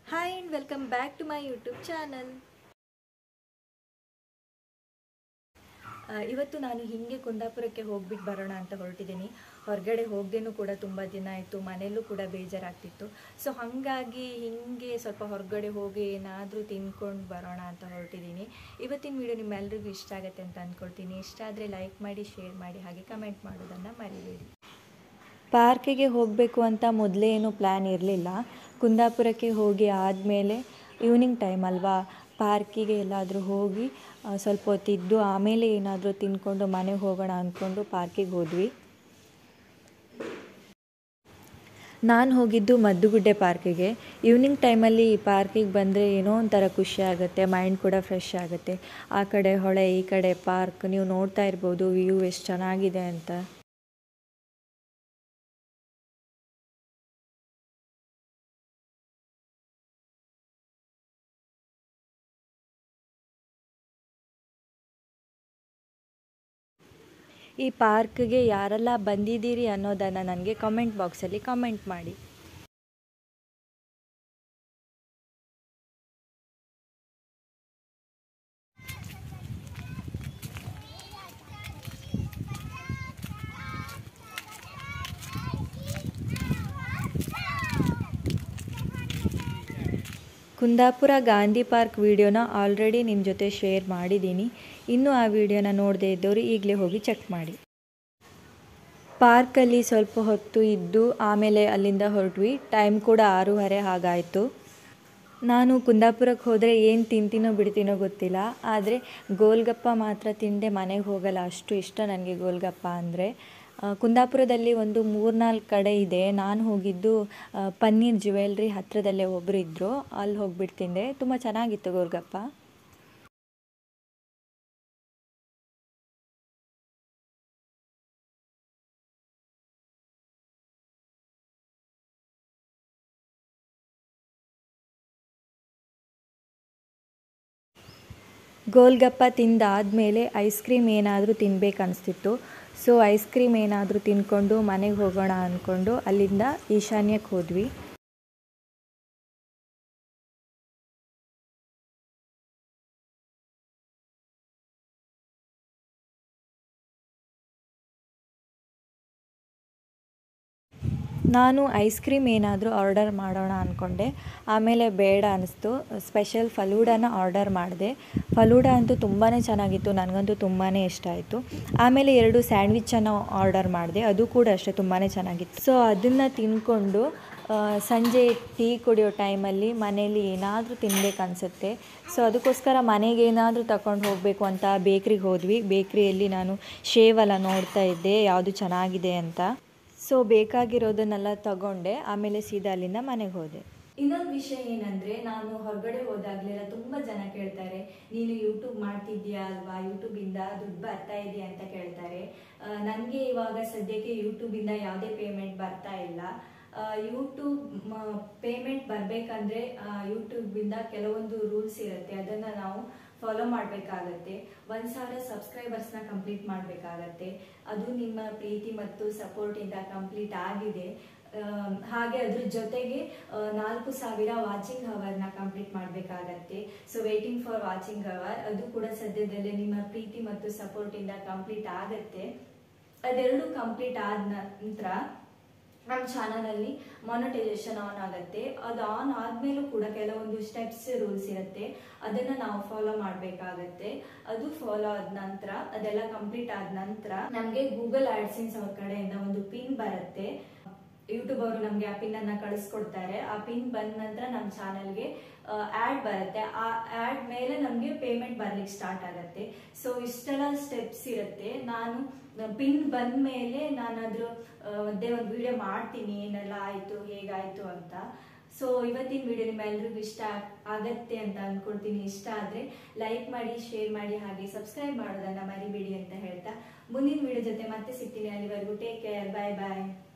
hi and welcome back to my YouTube channel ಇವತ್ತು ನಾನು ಹೀಗೆ ಕುಂದಾಪುರಕ್ಕೆ ಹೋಗ್ಬಿಟ್ಟು ಬರೋಣ ಅಂತ ಹೊರಟಿದ್ದೀನಿ ಹೊರಗಡೆ ಹೋಗ್ದೇನೂ ಕೂಡ ತುಂಬ ದಿನ ಆಯಿತು ಮನೆಯಲ್ಲೂ ಕೂಡ ಬೇಜಾರಾಗ್ತಿತ್ತು ಸೊ ಹಾಗಾಗಿ ಹೀಗೆ ಸ್ವಲ್ಪ ಹೊರಗಡೆ ಹೋಗಿ ಏನಾದರೂ ತಿನ್ಕೊಂಡು ಬರೋಣ ಅಂತ ಹೊರಟಿದ್ದೀನಿ ಇವತ್ತಿನ ವಿಡಿಯೋ ನಿಮ್ಮೆಲ್ರಿಗೂ ಇಷ್ಟ ಆಗುತ್ತೆ ಅಂತ ಅಂದ್ಕೊಳ್ತೀನಿ ಇಷ್ಟ ಆದರೆ ಲೈಕ್ ಮಾಡಿ ಶೇರ್ ಮಾಡಿ ಹಾಗೆ ಕಮೆಂಟ್ ಮಾಡೋದನ್ನು ಮರಿಬೇಡಿ ಪಾರ್ಕಿಗೆ ಹೋಗಬೇಕು ಅಂತ ಮೊದಲೇ ಏನು ಪ್ಲ್ಯಾನ್ ಇರಲಿಲ್ಲ ಕುಂದಾಪುರಕ್ಕೆ ಹೋಗಿ ಆದಮೇಲೆ ಈವ್ನಿಂಗ್ ಟೈಮ್ ಅಲ್ವಾ ಪಾರ್ಕಿಗೆ ಎಲ್ಲಾದರೂ ಹೋಗಿ ಆ, ಸ್ವಲ್ಪ ಹೊತ್ತಿದ್ದು ಆಮೇಲೆ ಏನಾದರೂ ತಿನ್ಕೊಂಡು ಮನೆಗೆ ಹೋಗೋಣ ಅಂದ್ಕೊಂಡು ಪಾರ್ಕಿಗೆ ಹೋದ್ವಿ ನಾನು ಹೋಗಿದ್ದು ಮದ್ದುಗುಡ್ಡೆ ಪಾರ್ಕಿಗೆ ಈವ್ನಿಂಗ್ ಟೈಮಲ್ಲಿ ಈ ಪಾರ್ಕಿಗೆ ಬಂದರೆ ಏನೋ ಒಂಥರ ಖುಷಿ ಆಗುತ್ತೆ ಮೈಂಡ್ ಕೂಡ ಫ್ರೆಶ್ ಆಗುತ್ತೆ ಆ ಕಡೆ ಹೊಳೆ ಈ ಕಡೆ ಪಾರ್ಕ್ ನೀವು ನೋಡ್ತಾ ಇರ್ಬೋದು ವ್ಯೂ ಎಷ್ಟು ಚೆನ್ನಾಗಿದೆ ಅಂತ ಈ ಪಾರ್ಕ್ಗೆ ಯಾರೆಲ್ಲ ಬಂದಿದ್ದೀರಿ ಅನ್ನೋದನ್ನು ನನಗೆ ಕಮೆಂಟ್ ಬಾಕ್ಸಲ್ಲಿ ಕಮೆಂಟ್ ಮಾಡಿ ಕುಂದಾಪುರ ಗಾಂಧಿ ಪಾರ್ಕ್ ವಿಡಿಯೋನ ಆಲ್ರೆಡಿ ನಿಮ್ಮ ಜೊತೆ ಶೇರ್ ಮಾಡಿದ್ದೀನಿ ಇನ್ನೂ ಆ ವಿಡಿಯೋನ ನೋಡದೇ ಇದ್ದವರು ಈಗಲೇ ಹೋಗಿ ಚೆಕ್ ಮಾಡಿ ಪಾರ್ಕಲ್ಲಿ ಸ್ವಲ್ಪ ಹೊತ್ತು ಇದ್ದು ಆಮೇಲೆ ಅಲ್ಲಿಂದ ಹೊರಟ್ವಿ ಟೈಮ್ ಕೂಡ ಆರೂವರೆ ಹಾಗಾಯಿತು ನಾನು ಕುಂದಾಪುರಕ್ಕೆ ಹೋದರೆ ಏನು ತಿಂತೀನೋ ಬಿಡ್ತೀನೋ ಗೊತ್ತಿಲ್ಲ ಆದರೆ ಗೋಲ್ಗಪ್ಪ ಮಾತ್ರ ತಿಂದೆ ಮನೆಗೆ ಹೋಗಲ್ಲ ಅಷ್ಟು ಇಷ್ಟ ನನಗೆ ಗೋಲ್ಗಪ್ಪ ಅಂದರೆ ಕುಂದಾಪುರದಲ್ಲಿ ಒಂದು ಮೂರ್ನಾಲ್ಕು ಕಡೆ ಇದೆ ನಾನು ಹೋಗಿದ್ದು ಆ, ಪನ್ನೀರ್ ಜ್ಯುವೆಲ್ರಿ ಹತ್ತಿರದಲ್ಲೇ ಒಬ್ಬರು ಇದ್ದರು ಅಲ್ಲಿ ಹೋಗ್ಬಿಟ್ಟು ತಿಂದೆ ತುಂಬ ಚೆನ್ನಾಗಿತ್ತು ಗೋಲ್ಗಪ್ಪ ಗೋಲ್ಗಪ್ಪ ತಿಂದಾದಮೇಲೆ ಐಸ್ ಕ್ರೀಮ್ ಏನಾದರೂ ತಿನ್ಬೇಕು ಅನಿಸ್ತಿತ್ತು ಸೊ ಐಸ್ ಕ್ರೀಮ್ ಏನಾದರೂ ತಿನ್ಕೊಂಡು ಮನೆಗೆ ಹೋಗೋಣ ಅಂದ್ಕೊಂಡು ಅಲ್ಲಿಂದ ಈಶಾನ್ಯಕ್ಕೆ ಹೋದ್ವಿ ನಾನು ಐಸ್ ಕ್ರೀಮ್ ಏನಾದರೂ ಆರ್ಡರ್ ಮಾಡೋಣ ಅಂದ್ಕೊಂಡೆ ಆಮೇಲೆ ಬೇಡ ಅನ್ನಿಸ್ತು ಸ್ಪೆಷಲ್ ಫಲೂಡಾನ ಆರ್ಡರ್ ಮಾಡಿದೆ ಫಲೂಡಾ ಅಂತೂ ತುಂಬಾ ಚೆನ್ನಾಗಿತ್ತು ನನಗಂತೂ ತುಂಬಾ ಇಷ್ಟ ಆಯಿತು ಆಮೇಲೆ ಎರಡು ಸ್ಯಾಂಡ್ವಿಚನ್ನು ಆರ್ಡರ್ ಮಾಡಿದೆ ಅದು ಕೂಡ ಅಷ್ಟೇ ತುಂಬಾ ಚೆನ್ನಾಗಿತ್ತು ಸೊ ಅದನ್ನು ತಿನ್ಕೊಂಡು ಆ, ಸಂಜೆ ಟೀ ಕುಡಿಯೋ ಟೈಮಲ್ಲಿ ಮನೇಲಿ ಏನಾದರೂ ತಿನ್ಬೇಕು ಅನಿಸುತ್ತೆ ಸೊ ಅದಕ್ಕೋಸ್ಕರ ಮನೆಗೆ ಏನಾದರೂ ತಗೊಂಡು ಹೋಗಬೇಕು ಅಂತ ಬೇಕ್ರಿಗೆ ಹೋದ್ವಿ ಬೇಕ್ರಿಯಲ್ಲಿ ನಾನು ಶೇವೆಲ್ಲ ನೋಡ್ತಾ ಇದ್ದೆ ಯಾವುದು ಚೆನ್ನಾಗಿದೆ ಅಂತ ಸೊ ಬೇಕಾಗಿರೋದನ್ನೆಲ್ಲ ತಗೊಂಡೆ ಆಮೇಲೆ ಸೀದಾ ಅಲ್ಲಿಂದ ಮನೆಗೆ ಹೋದೆ ಇನ್ನೊಂದು ವಿಷಯ ಏನಂದ್ರೆ ನಾನು ಹೊರಗಡೆ ಹೋದಾಗ್ಲೆಲ್ಲ ತುಂಬಾ ಜನ ಕೇಳ್ತಾರೆ ನೀನು ಯೂಟ್ಯೂಬ್ ಮಾಡ್ತಿದ್ಯಾ ಅಲ್ವಾ ಯೂಟ್ಯೂಬ್ ಇಂದ ದುಡ್ಡು ಬರ್ತಾ ಇದೆಯಾ ಅಂತ ಕೇಳ್ತಾರೆ ನನಗೆ ಇವಾಗ ಸದ್ಯಕ್ಕೆ ಯೂಟ್ಯೂಬ್ ಇಂದ ಯಾವುದೇ ಪೇಮೆಂಟ್ ಬರ್ತಾ ಇಲ್ಲ ಯೂಟ್ಯೂಬ್ ಪೇಮೆಂಟ್ ಬರಬೇಕಂದ್ರೆ ಯೂಟ್ಯೂಬಿಂದ ಕೆಲವೊಂದು ರೂಲ್ಸ್ ಇರುತ್ತೆ ಅದನ್ನು ನಾವು ಫಾಲೋ ಮಾಡಬೇಕಾಗತ್ತೆ ಒಂದು ಸಾವಿರ ಸಬ್ಸ್ಕ್ರೈಬರ್ಸ್ನ ಕಂಪ್ಲೀಟ್ ಮಾಡಬೇಕಾಗತ್ತೆ ಅದು ನಿಮ್ಮ ಪ್ರೀತಿ ಮತ್ತು ಸಪೋರ್ಟಿಂದ ಕಂಪ್ಲೀಟ್ ಆಗಿದೆ ಆಮ್, ಹಾಗೆ ಅದ್ರ ಜೊತೆಗೆ ಆ, ನಾಲ್ಕು ಸಾವಿರ ವಾಚಿಂಗ್ ಅವರ್ನ ಕಂಪ್ಲೀಟ್ ಮಾಡಬೇಕಾಗತ್ತೆ so waiting for watching hour ಅದು ಕೂಡ ಸದ್ಯದಲ್ಲೇ ನಿಮ್ಮ ಪ್ರೀತಿ ಮತ್ತು ಸಪೋರ್ಟಿಂದ ಕಂಪ್ಲೀಟ್ ಆಗತ್ತೆ ಅದೆರಡು ಕಂಪ್ಲೀಟ್ ಆದ ನಂತರ ನಮ್ಮ ಚಾನಲಲ್ಲಿ ಮಾನಿಟೈಸೇಷನ್ ಆನ್ ಆಗುತ್ತೆ ಅದು ಆನ್ ಆದ್ಮೇಲೂ ಕೂಡ ಕೆಲವೊಂದು ಸ್ಟೆಪ್ಸ್ ರೂಲ್ಸ್ ಇರುತ್ತೆ ಅದನ್ನ ನಾವು ಫಾಲೋ ಮಾಡಬೇಕಾಗತ್ತೆ ಅದು ಫಾಲೋ ಆದ ನಂತರ ಅದೆಲ್ಲ ಕಂಪ್ಲೀಟ್ ಆದ ನಂತರ ನಮಗೆ ಗೂಗಲ್ ಆಡ್ಸೆನ್ಸ್ ಅವ್ರ ಕಡೆಯಿಂದ ಒಂದು ಪಿನ್ ಬರುತ್ತೆ ಯೂಟ್ಯೂಬ್ ಅವರು ನಮಗೆ ಆ ಪಿನ್ ಅನ್ನ ಕಳಿಸ್ಕೊಡ್ತಾರೆ ಆ ಪಿನ್ ಬಂದ ನಂತರ ನಮ್ಮ ಚಾನಲ್ಗೆ ಆ್ಯಡ್ ಬರುತ್ತೆ ಆ ಆ್ಯಡ್ ಮೇಲೆ ನಮಗೆ ಪೇಮೆಂಟ್ ಬರ್ಲಿಕ್ಕೆ ಸ್ಟಾರ್ಟ್ ಆಗುತ್ತೆ ಸೊ ಇಷ್ಟೆಲ್ಲ ಸ್ಟೆಪ್ಸ್ ಇರುತ್ತೆ ನಾನು ಪಿನ್ ಬಂದ ಮೇಲೆ ನಾನು ಅದ್ರ ಆ, ಒಂದೇ ಒಂದು ವಿಡಿಯೋ ಮಾಡ್ತೀನಿ ಏನೆಲ್ಲ ಆಯಿತು ಹೇಗಾಯಿತು ಅಂತ ಸೊ ಇವತ್ತಿನ ವಿಡಿಯೋ ನಿಮ್ಮೆಲ್ರಿಗೂ ಇಷ್ಟ ಆಗ್- ಆಗತ್ತೆ ಅಂತ ಅನ್ಕೊಳ್ತೀನಿ ಇಷ್ಟ ಆದರೆ ಲೈಕ್ ಮಾಡಿ ಶೇರ್ ಮಾಡಿ ಹಾಗೆ ಸಬ್ಸ್ಕ್ರೈಬ್ ಮಾಡೋದನ್ನ ಮರಿಬೇಡಿ ಅಂತ ಹೇಳ್ತಾ ಮುಂದಿನ ವಿಡಿಯೋ ಜೊತೆ ಮತ್ತೆ ಸಿಗ್ತೀನಿ ಅಲ್ಲಿವರೆಗೂ ಟೇಕ್ ಕೇರ್ ಬಾಯ್ ಬಾಯ್